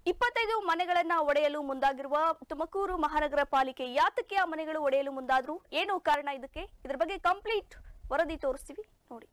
ಇಪ್ಪತ್ತೈದು ಮನೆಗಳನ್ನ ಒಡೆಯಲು ಮುಂದಾಗಿರುವ ತುಮಕೂರು ಮಹಾನಗರ ಪಾಲಿಕೆ ಯಾತಕ್ಕೆ ಆ ಮನೆಗಳು ಒಡೆಯಲು ಮುಂದಾದ್ರು ಏನು ಕಾರಣ ಇದಕ್ಕೆ ಇದ್ರ ಬಗ್ಗೆ ಕಂಪ್ಲೀಟ್ ವರದಿ ತೋರಿಸ್ತೀವಿ ನೋಡಿ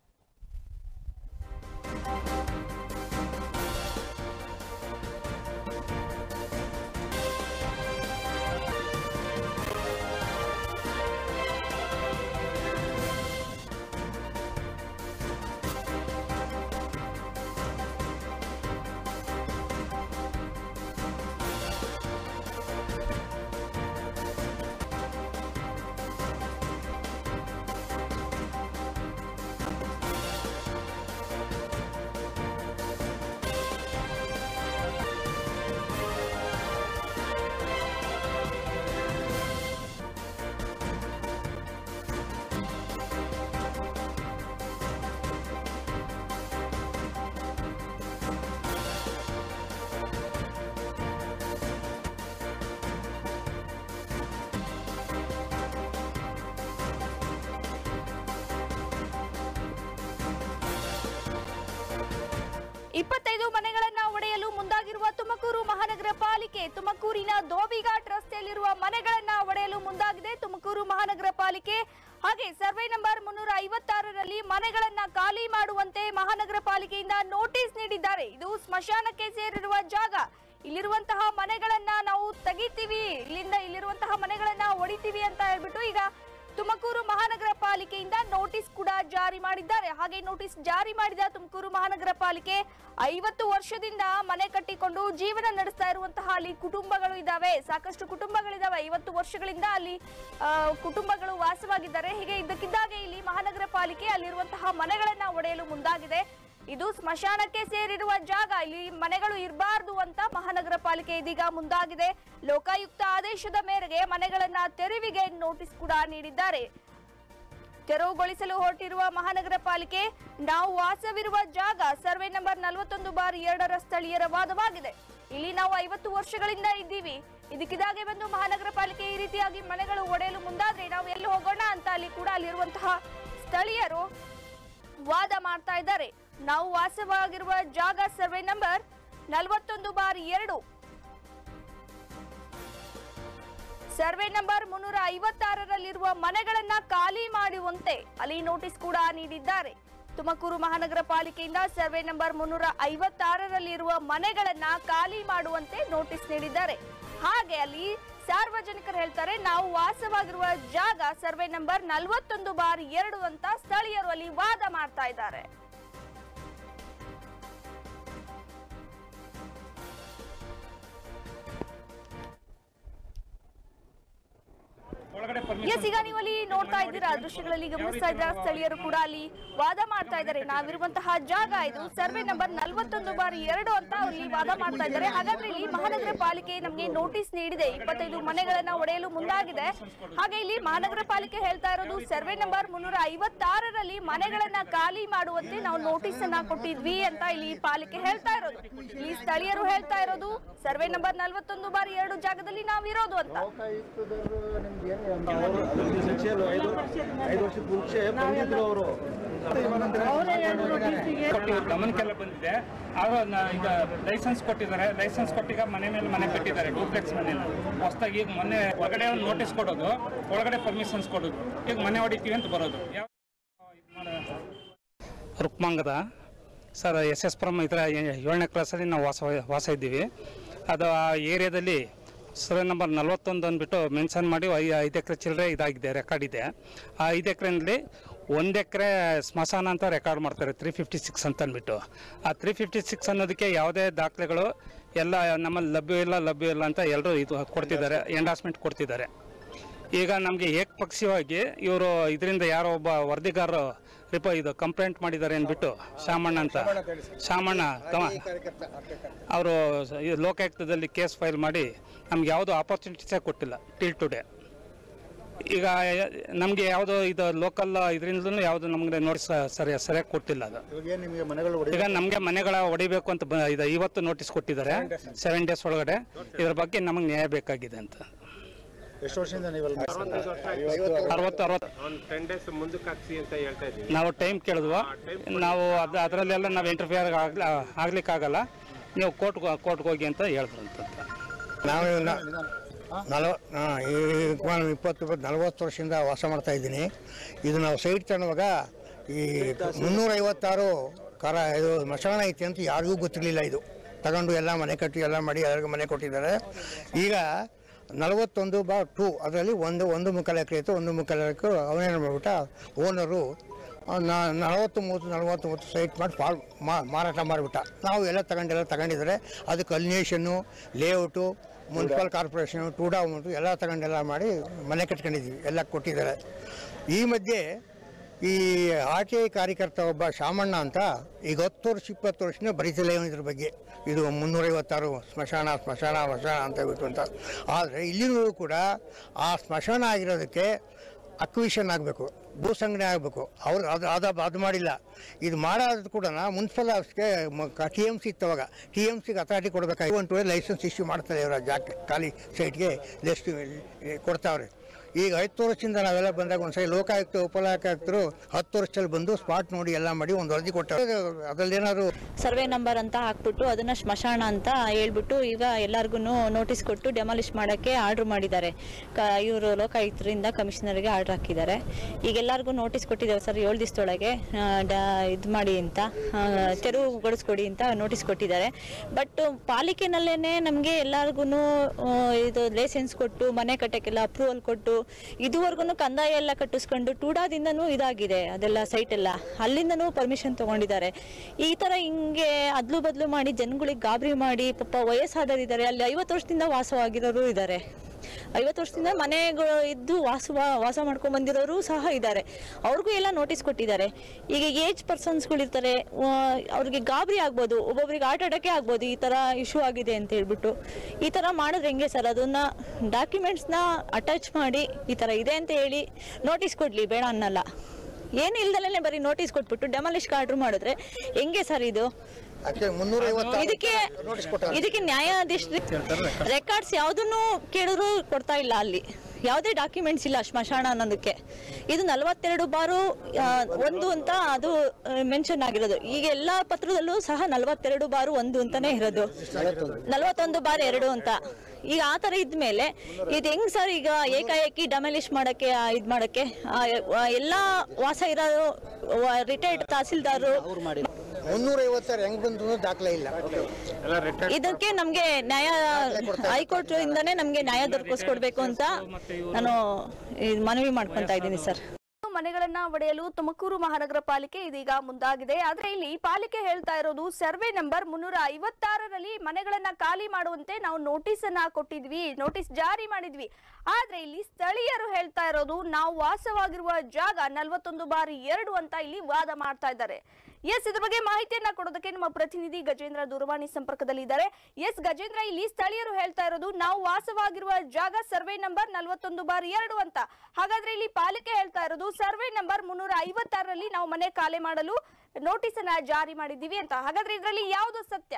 ಇಪ್ಪತ್ತೈದು ಮನೆಗಳನ್ನ ಒಡೆಯಲು ಮುಂದಾಗಿರುವ ತುಮಕೂರು ಮಹಾನಗರ ಪಾಲಿಕೆ ತುಮಕೂರಿನ ಧೋಬಿಘಾಟ್ ರಸ್ತೆಯಲ್ಲಿರುವ ಮನೆಗಳನ್ನ ಒಡೆಯಲು ಮುಂದಾಗಿದೆ ತುಮಕೂರು ಮಹಾನಗರ ಪಾಲಿಕೆ ಹಾಗೆ ಸರ್ವೆ ನಂಬರ್ ಮುನ್ನೂರ ಐವತ್ತಾರರಲ್ಲಿ ಮನೆಗಳನ್ನ ಖಾಲಿ ಮಾಡುವಂತೆ ಮಹಾನಗರ ಪಾಲಿಕೆಯಿಂದ ನೋಟಿಸ್ ನೀಡಿದ್ದಾರೆ ಇದು ಸ್ಮಶಾನಕ್ಕೆ ಸೇರಿರುವ ಜಾಗ ಇಲ್ಲಿರುವಂತಹ ಮನೆಗಳನ್ನ ನಾವು ತೆಗಿತೀವಿ ಇಲ್ಲಿಂದ ಇಲ್ಲಿರುವಂತಹ ಮನೆಗಳನ್ನ ಒಡಿತೀವಿ ಅಂತ ಹೇಳ್ಬಿಟ್ಟು ಈಗ ತುಮಕೂರು ಮಹಾನಗರ ಪಾಲಿಕೆಯಿಂದ ನೋಟಿಸ್ ಕೂಡ ಜಾರಿ ಮಾಡಿದ್ದಾರೆ ಹಾಗೆ ನೋಟಿಸ್ ಜಾರಿ ಮಾಡಿದ ತುಮಕೂರು ಮಹಾನಗರ ಪಾಲಿಕೆ ಐವತ್ತು ವರ್ಷದಿಂದ ಮನೆ ಕಟ್ಟಿಕೊಂಡು ಜೀವನ ನಡೆಸ್ತಾ ಇರುವಂತಹ ಅಲ್ಲಿ ಕುಟುಂಬಗಳು ಇದಾವೆ ಸಾಕಷ್ಟು ಕುಟುಂಬಗಳಿದಾವೆ ಐವತ್ತು ವರ್ಷಗಳಿಂದ ಅಲ್ಲಿ ಆ, ಕುಟುಂಬಗಳು ವಾಸವಾಗಿದ್ದಾರೆ ಹೀಗೆ ಇದ್ದಕ್ಕಿದ್ದಾಗೆ ಇಲ್ಲಿ ಮಹಾನಗರ ಪಾಲಿಕೆ ಅಲ್ಲಿರುವಂತಹ ಮನೆಗಳನ್ನ ಒಡೆಯಲು ಮುಂದಾಗಿದೆ ಇದು ಸ್ಮಶಾನಕ್ಕೆ ಸೇರಿರುವ ಜಾಗ ಇಲ್ಲಿ ಮನೆಗಳು ಇರಬಾರ್ದು ಅಂತ ಮಹಾನಗರ ಪಾಲಿಕೆ ಇದೀಗ ಮುಂದಾಗಿದೆ ಲೋಕಾಯುಕ್ತ ಆದೇಶದ ಮೇರೆಗೆ ಮನೆಗಳನ್ನ ತೆರವಿಗೆ ನೋಟಿಸ್ ಕೂಡ ನೀಡಿದ್ದಾರೆ ತೆರವುಗೊಳಿಸಲು ಹೊರಟಿರುವ ಮಹಾನಗರ ಪಾಲಿಕೆ ನಾವು ವಾಸವಿರುವ ಜಾಗ ಸರ್ವೆ ನಂಬರ್ ನಲವತ್ತೊಂದು ಬಾರ್ ಎರಡರ ಸ್ಥಳೀಯರ ವಾದವಾಗಿದೆ ಇಲ್ಲಿ ನಾವು ಐವತ್ತು ವರ್ಷಗಳಿಂದ ಇದ್ದೀವಿ ಇದಕ್ಕಿದಾಗೆ ಬಂದು ಮಹಾನಗರ ಪಾಲಿಕೆ ಈ ರೀತಿಯಾಗಿ ಮನೆಗಳು ಒಡೆಯಲು ಮುಂದಾದ್ರೆ ನಾವು ಎಲ್ಲಿ ಹೋಗೋಣ ಅಂತ ಅಲ್ಲಿ ಕೂಡ ಅಲ್ಲಿರುವಂತಹ ಸ್ಥಳೀಯರು ವಾದ ಮಾಡ್ತಾ ಇದ್ದಾರೆ ನಾವು ವಾಸವಾಗಿರುವ ಜಾಗ ಸರ್ವೆ ನಂಬರ್ ನಲವತ್ತೊಂದು ಬಾರ್ ಎರಡು ಸರ್ವೆ ನಂಬರ್ ಮುನ್ನೂರ ಐವತ್ತಾರರಲ್ಲಿರುವ ಮನೆಗಳನ್ನ ಖಾಲಿ ಮಾಡುವಂತೆ ಅಲ್ಲಿ ನೋಟಿಸ್ ಕೂಡ ನೀಡಿದ್ದಾರೆ ತುಮಕೂರು ಮಹಾನಗರ ಪಾಲಿಕೆಯಿಂದ ಸರ್ವೆ ನಂಬರ್ ಮುನ್ನೂರ ಐವತ್ತಾರರಲ್ಲಿರುವ ಮನೆಗಳನ್ನ ಖಾಲಿ ಮಾಡುವಂತೆ ನೋಟಿಸ್ ನೀಡಿದ್ದಾರೆ ಹಾಗೆ ಅಲ್ಲಿ ಸಾರ್ವಜನಿಕರು ಹೇಳ್ತಾರೆ ನಾವು ವಾಸವಾಗಿರುವ ಜಾಗ ಸರ್ವೆ ನಂಬರ್ ನಲವತ್ತೊಂದು ಬಾರ್ ಎರಡು ಅಂತ ಸ್ಥಳೀಯರು ಅಲ್ಲಿ ವಾದ ಮಾಡ್ತಾ ಇದ್ದಾರೆ ಒಳಗಡೆ ಎಸ್ ಈಗ ನೀವು ಅಲ್ಲಿ ನೋಡ್ತಾ ಇದ್ದೀರಾ ದೃಶ್ಯಗಳಲ್ಲಿ ಗಮನಿಸ್ತಾ ಇದ್ದೀರಾ ಸ್ಥಳೀಯರು ಕೂಡ ಅಲ್ಲಿ ವಾದ ಮಾಡ್ತಾ ಇದ್ದಾರೆ ನಾವಿರುವಂತಹ ಜಾಗ ಇದು ಸರ್ವೆ ನಂಬರ್ ನಲವತ್ತೊಂದು ಬಾರಿ ಎರಡು ಅಂತ ಅಲ್ಲಿ ವಾದ ಮಾಡ್ತಾ ಇದ್ದಾರೆ ಹಾಗಾದ್ರೆ ಇಲ್ಲಿ ಮಹಾನಗರ ಪಾಲಿಕೆ ನಮಗೆ ನೋಟಿಸ್ ನೀಡಿದೆ ಇಪ್ಪತ್ತೈದು ಮನೆಗಳನ್ನ ಒಡೆಯಲು ಮುಂದಾಗಿದೆ ಹಾಗೆ ಇಲ್ಲಿ ಮಹಾನಗರ ಪಾಲಿಕೆ ಹೇಳ್ತಾ ಇರೋದು ಸರ್ವೆ ನಂಬರ್ ಮುನ್ನೂರ ಐವತ್ತಾರರಲ್ಲಿ ಮನೆಗಳನ್ನ ಖಾಲಿ ಮಾಡುವಂತೆ ನಾವು ನೋಟಿಸ್ ಅನ್ನ ಕೊಟ್ಟಿದ್ವಿ ಅಂತ ಇಲ್ಲಿ ಪಾಲಿಕೆ ಹೇಳ್ತಾ ಇರೋದು ಇಲ್ಲಿ ಸ್ಥಳೀಯರು ಹೇಳ್ತಾ ಇರೋದು ಸರ್ವೆ ನಂಬರ್ ನಲವತ್ತೊಂದು ಬಾರಿ ಎರಡು ಜಾಗದಲ್ಲಿ ನಾವಿರೋದು ಅಂತ ಲೋಕಾಯುಕ್ತದವರು ನಿಮ್ಗೆ ಏನು ಅವರು ಅದಕ್ಕೆ ಶಿಕ್ಷೆ ಅಲ್ವಾ? ಐದು ಐದು ವರ್ಷದ ಮುಂಚೆ ಬಂದಿದ್ರು ಅವರು ಕೊಟ್ಟು ಇವ್ರ ಗಮನಕ್ಕೆಲ್ಲ ಬಂದಿದೆ ಆಗ ನ- ಈಗ ಲೈಸೆನ್ಸ್ ಕೊಟ್ಟಿದ್ದಾರೆ ಲೈಸೆನ್ಸ್ ಕೊಟ್ಟೀಗ ಮನೆ ಮೇಲೆ ಮನೆ ಕಟ್ಟಿದ್ದಾರೆ ಡೂಪ್ಲೆಕ್ಸ್ ಮನೆ ಹೊಸದಾಗಿ ಈಗ ಮೊನ್ನೆ ಹೊರಗಡೆ ಒಂದು ನೋಟಿಸ್ ಕೊಡೋದು ಒಳಗಡೆ ಪರ್ಮಿಷನ್ಸ್ ಕೊಡೋದು ಈಗ ಮನೆ ಹೊಡಿತೀವಿ ಅಂತ ಬರೋದು ಯಾವ ಇದ್ ಮಾಡ- Rukmangada sir S S Puram ಇದರ ಏಳನೇ ಕ್ಲಾಸಲ್ಲಿ ನಾವು ವಾಸ ವಾಸ ಇದ್ದೀವಿ ಅದು ಆ ಏರಿಯಾದಲ್ಲಿ ಸರ್ವೆ ನಂಬರ್ ನಲ್ವತ್ತೊಂದು ಅಂದ್ಬಿಟ್ಟು ಮೆನ್ಷನ್ ಮಾಡಿ ಐ ಐದು ಎಕರೆ ಚಿಲ್ಲರೆ ಇದಾಗಿದೆ ರೆಕಾರ್ಡ್ ಇದೆ ಆ ಐದು ಎಕರೆನಲ್ಲಿ ಒಂದು ಎಕರೆ ಸ್ಮಶಾನ ಅಂತ ರೆಕಾರ್ಡ್ ಮಾಡ್ತಾರೆ ತ್ರೀ ಫಿಫ್ಟಿ ಸಿಕ್ಸ್ ಅಂತ ಅಂದ್ಬಿಟ್ಟು ಆ ತ್ರೀ ಫಿಫ್ಟಿ ಸಿಕ್ಸ್ ಅನ್ನೋದಕ್ಕೆ ಯಾವುದೇ ದಾಖಲೆಗಳು ಎಲ್ಲ ನಮ್ಮಲ್ಲಿ ಲಭ್ಯ ಇಲ್ಲ ಲಭ್ಯ ಇಲ್ಲ ಅಂತ ಎಲ್ಲರೂ ಇದು ಕೊಡ್ತಿದ್ದಾರೆ ಎಂಡಾಸ್ಮೆಂಟ್ ಕೊಡ್ತಿದ್ದಾರೆ ಈಗ ನಮಗೆ ಏಕಪಕ್ಷೀಯವಾಗಿ ಇವರು ಇದರಿಂದ ಯಾರೋ ಒಬ್ಬ ವರದಿಗಾರರು ರಿಪ ಇದು ಕಂಪ್ಲೇಂಟ್ ಮಾಡಿದ್ದಾರೆ ಅಂದ್ಬಿಟ್ಟು ಶಾಮಣ್ಣ ಅಂತ ಶಾಮಣ್ಣ ತಮ ಅವರು ಲೋಕಾಯುಕ್ತದಲ್ಲಿ ಕೇಸ್ ಫೈಲ್ ಮಾಡಿ ನಮ್ಗೆ ಯಾವುದೋ ಆಪರ್ಚುನಿಟೀಸೇ ಕೊಟ್ಟಿಲ್ಲ ಟಿಲ್ ಟುಡೇ ಈಗ ನಮಗೆ ಯಾವುದೋ ಇದು ಲೋಕಲ್ ಇದರಿಂದಲೂ ಯಾವುದು ನಮಗೆ ನೋಟಿಸ್ ಸರಿ ಸರಿಯಾಗಿ ಕೊಟ್ಟಿಲ್ಲ ಅದು ಇವಾಗ ಏನು ನಿಮಗೆ ಮನೆಗಳು ಹೊಡಿ ಈಗ ನಮಗೆ ಮನೆಗಳ ಹೊಡಿಬೇಕು ಅಂತ ಬ- ಇದು ಇವತ್ತು ನೋಟಿಸ್ ಕೊಟ್ಟಿದ್ದಾರೆ ಸೆವೆನ್ ಡೇಸ್ ಒಳಗಡೆ ಇದ್ರ ಬಗ್ಗೆ ನಮಗೆ ನ್ಯಾಯ ಬೇಕಾಗಿದೆ ಅಂತ ಎಷ್ಟು ವರ್ಷದಿಂದ ನೀವೆಲ್ಲ ಅರವತ್ತು ಅರವತ್ತು ಒಂದು ಟೆನ್ ಡೇಸ್ ಮುಂದಕ್ಕೆ ಹಾಕ್ಸಿ ಅಂತ ಹೇಳ್ತಾ ಇದ್ದೀವಿ ನಾವು ಟೈಮ್ ಕೇಳಿದ್ವು ನಾವು ಅದು ಅದರಲ್ಲೆಲ್ಲ ನಾವು ಇಂಟರ್ಫಿಯರ್ ಆಗ್ಲ ಆಗ್ಲಿಕ್ಕಾಗಲ್ಲ ನೀವು ಕೋರ್ಟ್ಗೆ ಕೋರ್ಟ್ಗೆ ಹೋಗಿ ಅಂತ ಹೇಳಿದ್ರಂತ ನಾವು ನಲವ ಈ ಸುಮಾರು ಇಪ್ಪತ್ತು ಇಪ್ಪತ್ತು ನಲವತ್ತು ವರ್ಷದಿಂದ ವಾಸ ಮಾಡ್ತಾ ಇದ್ದೀನಿ ಇದು ನಾವು ಸೈಟ್ ತಗೊಳ್ಳುವಾಗ ಈ ಮುನ್ನೂರೈವತ್ತಾರು ಕರ ಇದು ಮಶಾಣ ಐತಿ ಅಂತ ಯಾರಿಗೂ ಗೊತ್ತಿರಲಿಲ್ಲ ಇದು ತಗೊಂಡು ಎಲ್ಲ ಮನೆ ಕಟ್ಟಿ ಎಲ್ಲ ಮಾಡಿ ಎಲ್ಲರಿಗೂ ಮನೆ ಕೊಟ್ಟಿದ್ದಾರೆ ಈಗ ನಲವತ್ತೊಂದು ಬಾ ಟೂ ಅದರಲ್ಲಿ ಒಂದು ಒಂದು ಮುಕ್ಕಾಲು ಎಕರೆ ಇತ್ತು ಒಂದು ಮುಕ್ಕಾಲು ಎಕರೆ ಅವನೇನು ಮಾಡ್ಬಿಟ್ಟ ಓನರು ನಲವತ್ತು ಮೂವತ್ತು ನಲವತ್ತು ಮೂವತ್ತು ಸೈಟ್ ಮಾಡಿ ಪಾಲ್ ಮಾ- ಮಾರಾಟ ಮಾಡಿಬಿಟ್ಟ ನಾವು ಎಲ್ಲ ತಗೊಂಡೆಲ್ಲ ತಗೊಂಡಿದ್ದಾರೆ ಅದಕ್ಕೆ ಅಲ್ನೇಷನ್ನು ಲೇಔಟು ಮುನ್ಸಿಪಲ್ ಕಾರ್ಪೊರೇಷನು ಟೂಡಾ ಉಂಟು ಎಲ್ಲ ತಗೊಂಡೆಲ್ಲ ಮಾಡಿ ಮನೆ ಕಟ್ಕೊಂಡಿದ್ದೀವಿ ಎಲ್ಲ ಕೊಟ್ಟಿದ್ದಾರೆ ಈ ಮಧ್ಯೆ ಈ ಆರ್ ಟಿ ಐ ಕಾರ್ಯಕರ್ತ ಒಬ್ಬ ಶಾಮಣ್ಣ ಅಂತ ಈಗ ಹತ್ತು ವರ್ಷ ಇಪ್ಪತ್ತು ವರ್ಷದಿಂದ ಬರೀತಿಲ್ಲ ಇವನು ಇದ್ರ ಬಗ್ಗೆ ಇದು ಮುನ್ನೂರೈವತ್ತಾರು ಸ್ಮಶಾನ ಸ್ಮಶಾನ ಸ್ಮಶಾನ ಅಂತ ಬಿಟ್ಟು ಅಂತ ಆದರೆ ಇಲ್ಲಿನೂ ಕೂಡ ಆ ಸ್ಮಶಾನ ಆಗಿರೋದಕ್ಕೆ ಅಕ್ವಿಷನ್ ಆಗಬೇಕು ಭೂ ಸಂಗ್ರಹಣೆ ಆಗಬೇಕು ಅವ್ರು ಅದು ಅದು ಅದು ಮಾಡಿಲ್ಲ ಇದು ಮಾಡೋದು ಕೂಡ ಮುನ್ಸಿಪಲ್ ಆಫೀಸ್ಗೆ ಟಿ ಎಮ್ ಸಿ ಇತ್ತವಾಗ ಟಿ ಎಮ್ ಸಿಗೆ ಅಥಾರಿಟಿ ಕೊಡಬೇಕಾಗಿ ಒಂದು ಲೈಸೆನ್ಸ್ ಇಶ್ಯೂ ಮಾಡ್ತಾರೆ ಇವರ ಜಾಗ ಖಾಲಿ ಸೈಟ್ಗೆ ಲಿಸ್ಟ್ ಕೊಡ್ತಾವ್ರೆ ಈಗ ಹತ್ತು ವರ್ಷದಿಂದ ನಾವೆಲ್ಲ ಬಂದಾಗ ಒಂದ್ಸರಿ ಲೋಕಾಯುಕ್ತ ಉಪಲೋಕಾಯುಕ್ತರು ಹತ್ತು ವರ್ಷದಲ್ಲಿ ಬಂದು ಸ್ಪಾಟ್ ನೋಡಿ ಎಲ್ಲ ಮಾಡಿ ಒಂದು ವರದಿ ಕೊಟ್ಟರು ಅದರಲ್ಲಿ ಏನಾದ್ರು ಸರ್ವೆ ನಂಬರ್ ಅಂತ ಹಾಕ್ಬಿಟ್ಟು ಅದನ್ನ ಸ್ಮಶಾನ ಅಂತ ಹೇಳ್ಬಿಟ್ಟು ಈಗ ಎಲ್ಲರಿಗೂ ನೋಟಿಸ್ ಕೊಟ್ಟು ಡೆಮಾಲಿಷ್ ಮಾಡೋಕ್ಕೆ ಆರ್ಡರ್ ಮಾಡಿದ್ದಾರೆ ಕ ಇವರು ಲೋಕಾಯುಕ್ತರಿಂದ ಕಮಿಷನರ್ಗೆ ಆರ್ಡರ್ ಹಾಕಿದ್ದಾರೆ ಈಗ ಎಲ್ಲರಿಗೂ ನೋಟಿಸ್ ಕೊಟ್ಟಿದ್ದಾರೆ ಸರ್ ಏಳು ದಿವಸದೊಳಗೆ ಇದು ಮಾಡಿ ಅಂತ ಆ, ತೆರವುಗೊಳಿಸ್ಕೊಡಿ ಅಂತ ನೋಟಿಸ್ ಕೊಟ್ಟಿದ್ದಾರೆ ಬಟ್ ಪಾಲಿಕೆನಲ್ಲೇ ನಮಗೆ ಎಲ್ಲರಿಗೂ ಇದು ಲೈಸೆನ್ಸ್ ಕೊಟ್ಟು ಮನೆ ಕಟ್ಟಕ್ಕೆಲ್ಲ ಅಪ್ರೂವಲ್ ಕೊಟ್ಟು ಇದುವರೆಗೂ ಕಂದಾಯ ಎಲ್ಲ ಕಟ್ಟಿಸ್ಕೊಂಡು ಟೂಡಾದಿಂದನೂ ಇದಾಗಿದೆ ಅದೆಲ್ಲ ಸೈಟ್ ಎಲ್ಲ ಅಲ್ಲಿಂದನೂ ಪರ್ಮಿಷನ್ ತಗೊಂಡಿದ್ದಾರೆ ಈ ತರ ಹಿಂಗೆ ಅದ್ಲು ಬದ್ಲು ಮಾಡಿ ಜನಗಳಿಗೆ ಗಾಬರಿ ಮಾಡಿ ಪಾಪ ವಯಸ್ಸಾದರಿದ್ದಾರೆ ಅಲ್ಲಿ ಐವತ್ತು ವರ್ಷದಿಂದ ವಾಸವಾಗಿರೋರು ಇದ್ದಾರೆ ಐವತ್ತು ವರ್ಷದಿಂದ ಮನೆಗಳು ಇದ್ದು ವಾಸ ವಾಸ ಮಾಡ್ಕೊಂಡ್ ಬಂದಿರೋರು ಸಹ ಇದ್ದಾರೆ ಅವ್ರಿಗೂ ಎಲ್ಲ ನೋಟಿಸ್ ಕೊಟ್ಟಿದ್ದಾರೆ ಈಗ ಏಜ್ ಪರ್ಸನ್ಸ್ಗಳು ಇರ್ತಾರೆ ಆ, ಅವ್ರಿಗೆ ಗಾಬರಿ ಆಗ್ಬೋದು ಒಬ್ಬೊಬ್ರಿಗೆ ಆಟ ಆಡೋಕ್ಕೆ ಆಗ್ಬೋದು ಈ ಥರ ಇಶ್ಯೂ ಆಗಿದೆ ಅಂತ ಹೇಳ್ಬಿಟ್ಟು ಈ ಥರ ಮಾಡಿದ್ರೆ ಹೆಂಗೆ ಸರ್ ಅದನ್ನ ಡಾಕ್ಯುಮೆಂಟ್ಸ್ನ ಅಟ್ಯಾಚ್ ಮಾಡಿ ಈ ಥರ ಇದೆ ಅಂತ ಹೇಳಿ ನೋಟಿಸ್ ಕೊಡಲಿ ಬೇಡ ಅನ್ನಲ್ಲ ಏನು ಇಲ್ದಲೇ ಬರೀ ನೋಟಿಸ್ ಕೊಟ್ಬಿಟ್ಟು ಡೆಮಾಲಿಷ್ಗೆ ಆರ್ಡ್ರ್ ಮಾಡಿದ್ರೆ ಹೆಂಗೆ ಸರ್ ಇದು ಆಕ್ಚುಲಿ ಮುನ್ನೂರೈವತ್ತು ಇದಕ್ಕೆ ನೋಟಿಸ್ ಕೊಟ್ಟಾರೆ ಇದಕ್ಕೆ ನ್ಯಾಯಾಧೀಶ ರೆಕಾರ್ಡ್ಸ್ ಯಾವುದನ್ನು ಕೇಳಿದ್ರು ಕೊಡ್ತಾ ಇಲ್ಲ ಅಲ್ಲಿ ಯಾವುದೇ ಡಾಕ್ಯುಮೆಂಟ್ಸ್ ಇಲ್ಲ ಸ್ಮಶಾನ ಅನ್ನೋದಕ್ಕೆ ಇದು ನಲವತ್ತೆರಡು ಬಾರು ಆ, ಒಂದು ಅಂತ ಅದು ಮೆನ್ಷನ್ ಆಗಿರೋದು ಈಗ ಎಲ್ಲ ಪತ್ರದಲ್ಲೂ ಸಹ ನಲವತ್ತೆರಡು ಬಾರು ಒಂದು ಅಂತಾನೆ ಇರೋದು ನಲವತ್ತೊಂದು ಬಾರ್ ಎರಡು ಅಂತ ಈಗ ಆ ಥರ ಇದ್ಮೇಲೆ ಇದು ಹೆಂಗ್ ಸರ್ ಈಗ ಏಕಾಏಕಿ ಡಮೆಲಿಷ್ ಮಾಡಕ್ಕೆ ಆ, ಇದ್ ಮಾಡಕ್ಕೆ ಆ, ಆ, ಎಲ್ಲ ವಾಸ ಇರೋರು ರಿಟೈರ್ಡ್ ತಹಸೀಲ್ದಾರು ಮುನ್ನೂರೈವತ್ತಾರು ಹೆಂಗ್ ಬಂದ್ರು ದಾಖಲೆ ಇಲ್ಲ ಎಲ್ಲ ರಿಟರ್ನ್ ಇದಕ್ಕೆ ನಮ್ಗೆ ನ್ಯಾಯ ಹೈಕೋರ್ಟ್ ಇಂದಾನೆ ನಮ್ಗೆ ನ್ಯಾಯ ದೊರಕಿಸ್ಕೊಡ್ಬೇಕು ಅಂತ ನಾನು ಇದ್ ಮನವಿ ಮಾಡ್ಕೊಂತ ಇದ್ದೀನಿ ಸರ್ ಮನೆಗಳನ್ನ ಒಡೆಯಲು ತುಮಕೂರು ಮಹಾನಗರ ಪಾಲಿಕೆ ಇದೀಗ ಮುಂದಾಗಿದೆ ಆದ್ರೆ ಇಲ್ಲಿ ಪಾಲಿಕೆ ಹೇಳ್ತಾ ಇರೋದು ಸರ್ವೆ ನಂಬರ್ ಮುನ್ನೂರ ಐವತ್ತಾರರಲ್ಲಿ ಮನೆಗಳನ್ನ ಖಾಲಿ ಮಾಡುವಂತೆ ನಾವು ನೋಟಿಸ್ ಅನ್ನ ಕೊಟ್ಟಿದ್ವಿ ನೋಟಿಸ್ ಜಾರಿ ಮಾಡಿದ್ವಿ ಆದ್ರೆ ಇಲ್ಲಿ ಸ್ಥಳೀಯರು ಹೇಳ್ತಾ ಇರೋದು ನಾವು ವಾಸವಾಗಿರುವ ಜಾಗ ನಲ್ವತ್ತೊಂದು ಬಾರಿ ಎರಡು ಅಂತ ಇಲ್ಲಿ ವಾದ ಮಾಡ್ತಾ ಇದ್ದಾರೆ ಎಸ್ ಇದ್ರ ಬಗ್ಗೆ ಮಾಹಿತಿಯನ್ನ ಕೊಡೋದಕ್ಕೆ ನಮ್ಮ ಪ್ರತಿನಿಧಿ ಗಜೇಂದ್ರ ದೂರವಾಣಿ ಸಂಪರ್ಕದಲ್ಲಿ ಇದ್ದಾರೆ ಎಸ್ ಗಜೇಂದ್ರ ಇಲ್ಲಿ ಸ್ಥಳೀಯರು ಹೇಳ್ತಾ ಇರೋದು ನಾವು ವಾಸವಾಗಿರುವ ಜಾಗ ಸರ್ವೆ ನಂಬರ್ ನಲ್ವತ್ತೊಂದು ಬಾರಿ ಎರಡು ಅಂತ ಹಾಗಾದ್ರೆ ಇಲ್ಲಿ ಪಾಲಿಕೆ ಹೇಳ್ತಾ ಇರೋದು ಸರ್ವೆ ನಂಬರ್ ಮುನ್ನೂರ ಐವತ್ತಾರರಲ್ಲಿ ನಾವು ಮನೆ ಖಾಲಿ ಮಾಡಲು ನೋಟಿಸ್ ಅನ್ನ ಜಾರಿ ಮಾಡಿದ್ದೀವಿ ಅಂತ ಹಾಗಾದ್ರೆ ಇದರಲ್ಲಿ ಯಾವುದು ಸತ್ಯ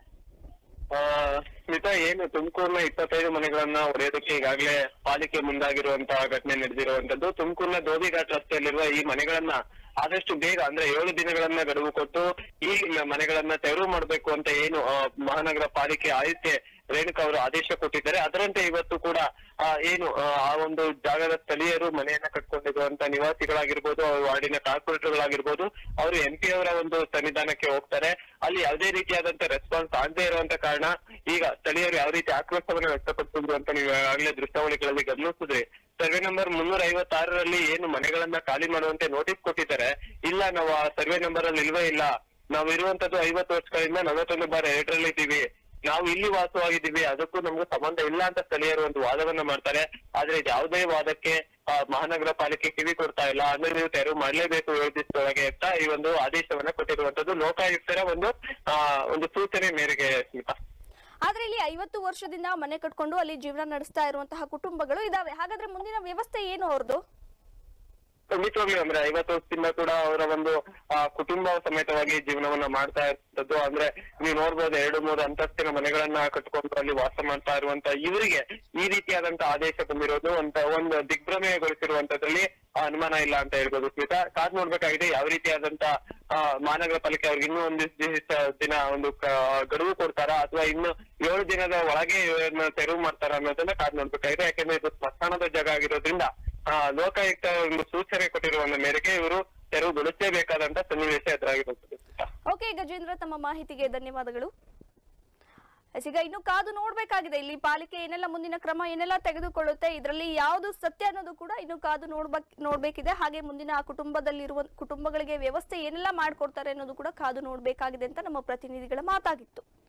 ಆ, ಸ್ಮಿತಾ ಏನು ತುಮಕೂರಿನ ಇಪ್ಪತ್ತೈದು ಮನೆಗಳನ್ನ ಒಡೆಯೋದಕ್ಕೆ ಈಗಾಗಲೇ ಪಾಲಿಕೆ ಮುಂದಾಗಿರುವಂತಹ ಘಟನೆ ನಡೆದಿರುವಂತದ್ದು ತುಮಕೂರಿನ ಧೋಬಿಘಾಟ್ ರಸ್ತೆಯಲ್ಲಿರುವ ಈ ಮನೆಗಳನ್ನ ಆದಷ್ಟು ಬೇಗ ಅಂದ್ರೆ ಏಳು ದಿನಗಳನ್ನ ಗಡುವು ಕೊಟ್ಟು ಈ ಮನೆಗಳನ್ನ ತೆರವು ಮಾಡಬೇಕು ಅಂತ ಏನು ಆ, ಮಹಾನಗರ ಪಾಲಿಕೆ ಆಯುಕ್ತೆ ರೇಣುಕಾ ಅವರು ಆದೇಶ ಕೊಟ್ಟಿದ್ದಾರೆ ಅದರಂತೆ ಇವತ್ತು ಕೂಡ ಆ, ಏನು ಆ, ಆ ಒಂದು ಜಾಗದ ಸ್ಥಳೀಯರು ಮನೆಯನ್ನ ಕಟ್ಕೊಂಡಿರುವಂತ ನಿವಾಸಿಗಳಾಗಿರ್ಬೋದು ಅವ್ರ ವಾರ್ಡಿನ ಕಾರ್ಪೊರೇಟರ್ಗಳಾಗಿರ್ಬೋದು ಅವರು ಎಂ ಪಿ ಅವರ ಒಂದು ಸನ್ನಿಧಾನಕ್ಕೆ ಹೋಗ್ತಾರೆ ಅಲ್ಲಿ ಯಾವುದೇ ರೀತಿಯಾದಂತ ರೆಸ್ಪಾನ್ಸ್ ಆಗದೆ ಇರುವಂತ ಕಾರಣ ಈಗ ಸ್ಥಳೀಯರು ಯಾವ ರೀತಿ ಆಕ್ರೋಶವನ್ನು ವ್ಯಕ್ತಪಡಿಸಿದ್ರು ಅಂತ ನೀವು ಈಗಾಗಲೇ ದೃಶ್ಯಾವಳಿಗಳಲ್ಲಿ ಗಮನಿಸಿದ್ರಿ ಸರ್ವೆ ನಂಬರ್ ಮುನ್ನೂರ ಐವತ್ತಾರರಲ್ಲಿ ಏನು ಮನೆಗಳನ್ನ ಖಾಲಿ ಮಾಡುವಂತೆ ನೋಟಿಸ್ ಕೊಟ್ಟಿದ್ದಾರೆ ಇಲ್ಲ ನಾವು ಆ ಸರ್ವೆ ನಂಬರ್ ಅಲ್ಲಿ ಇಲ್ವೇ ಇಲ್ಲ ನಾವು ಇರುವಂತದ್ದು ಐವತ್ತು ವರ್ಷಗಳಿಂದ ನಲವತ್ತೊಂದು ಬಾರ್ ಎರಡರಲ್ಲಿ ಇದ್ದೀವಿ ನಾವು ಇಲ್ಲಿ ವಾಸವಾಗಿದ್ದೀವಿ ಅದಕ್ಕೂ ನಮ್ಗೆ ಸಂಬಂಧ ಇಲ್ಲ ಅಂತ ಸ್ಥಳೀಯರು ಒಂದು ವಾದವನ್ನ ಮಾಡ್ತಾರೆ ಆದ್ರೆ ಇದು ಯಾವುದೇ ವಾದಕ್ಕೆ ಆ, ಮಹಾನಗರ ಪಾಲಿಕೆ ಕಿವಿ ಕೊಡ್ತಾ ಇಲ್ಲ ಅಂದ್ರೆ ನೀವು ತೆರವು ಮಾಡ್ಲೇಬೇಕು ಏಳು ದಿವಸದೊಳಗೆ ಅಂತ ಈ ಒಂದು ಆದೇಶವನ್ನ ಕೊಟ್ಟಿರುವಂತದ್ದು ಲೋಕಾಯುಕ್ತರ ಒಂದು ಆ ಒಂದು ಸೂಚನೆ ಮೇರೆಗೆ ಸ್ಮಿತಾ ಆದ್ರೆ ಇಲ್ಲಿ ಐವತ್ತು ವರ್ಷದಿಂದ ಮನೆ ಕಟ್ಕೊಂಡು ಅಲ್ಲಿ ಜೀವನ ನಡೆಸ್ತಾ ಇರುವಂತಹ ಕುಟುಂಬಗಳು ಇದಾವೆ ಹಾಗಾದ್ರೆ ಮುಂದಿನ ವ್ಯವಸ್ಥೆ ಏನು ಅವ್ರದ್ದು ಖಂಡಿತವಾಗ್ಲೂ ಅಂದ್ರೆ ಐವತ್ತು ವರ್ಷದಿಂದ ಕೂಡ ಅವರ ಒಂದು ಆ, ಕುಟುಂಬ ಸಮೇತವಾಗಿ ಜೀವನವನ್ನ ಮಾಡ್ತಾ ಇರ್ತದ್ದು ಅಂದ್ರೆ ನೀವು ನೋಡ್ಬೋದು ಎರಡು ಮೂರು ಅಂತಸ್ತಿನ ಮನೆಗಳನ್ನ ಕಟ್ಕೊಂಡು ಅಲ್ಲಿ ವಾಸ ಮಾಡ್ತಾ ಇರುವಂತ ಇವರಿಗೆ ಈ ರೀತಿಯಾದಂತ ಆದೇಶ ಬಂದಿರೋದು ಅಂತ ಒಂದು ದಿಗ್ಭ್ರಮೆಗೊಳಿಸಿರುವಂತದ್ರಲ್ಲಿ ಆ, ಅನುಮಾನ ಇಲ್ಲ ಅಂತ ಹೇಳ್ಬೋದು ಸ್ಮಿತಾ ಕಾದ್ ನೋಡ್ಬೇಕಾಗಿದೆ ಯಾವ ರೀತಿಯಾದಂತ ಆ, ಮಹಾನಗರ ಪಾಲಿಕೆ ಅವ್ರಿಗೆ ಇನ್ನೂ ಒಂದಿಷ್ಟು ದಿವಸ ದಿನ ಒಂದು ಕ- ಗಡುವು ಕೊಡ್ತಾರಾ ಅಥವಾ ಇನ್ನು ಏಳು ದಿನದ ಒಳಗೆ ಇವರನ್ನ ತೆರವು ಮಾಡ್ತಾರ ಅನ್ನೋದನ್ನ ಕಾದ್ ನೋಡ್ಬೇಕಾಗಿದೆ ಯಾಕಂದ್ರೆ ಇದು ಸ್ಮಶಾನದ ಜಾಗ ಆಗಿರೋದ್ರಿಂದ ಆ, ಲೋಕಾಯುಕ್ತ ಒಂದು ಸೂಚನೆ ಕೊಟ್ಟಿರುವ ಮೇರೆಗೆ ಇವರು ತೆರವುಗೊಳಿಸಲೇಬೇಕಾದಂತ ಸನ್ನಿವೇಶ ಎದುರಾಗಿರುತ್ತದೆ ಸ್ಮಿತಾ. ಓಕೆ ಗಜೇಂದ್ರ ತಮ್ಮ ಮಾಹಿತಿಗೆ ಧನ್ಯವಾದಗಳು ಎಸ್, ಈಗ ಇನ್ನು ಕಾದು ನೋಡ್ಬೇಕಾಗಿದೆ ಇಲ್ಲಿ ಪಾಲಿಕೆ ಏನೆಲ್ಲ ಮುಂದಿನ ಕ್ರಮ ಏನೆಲ್ಲ ತೆಗೆದುಕೊಳ್ಳುತ್ತೆ ಇದರಲ್ಲಿ ಯಾವುದು ಸತ್ಯ ಅನ್ನೋದು ಕೂಡ ಇನ್ನು ಕಾದು ನೋಡ್ಬೇಕ್ ನೋಡ್ಬೇಕಿದೆ ಹಾಗೆ ಮುಂದಿನ ಆ ಕುಟುಂಬದಲ್ಲಿರುವ ಕುಟುಂಬಗಳಿಗೆ ವ್ಯವಸ್ಥೆ ಏನೆಲ್ಲ ಮಾಡ್ಕೊಡ್ತಾರೆ ಅನ್ನೋದು ಕೂಡ ಕಾದು ನೋಡ್ಬೇಕಾಗಿದೆ ಅಂತ ನಮ್ಮ ಪ್ರತಿನಿಧಿಗಳ ಮಾತಾಗಿತ್ತು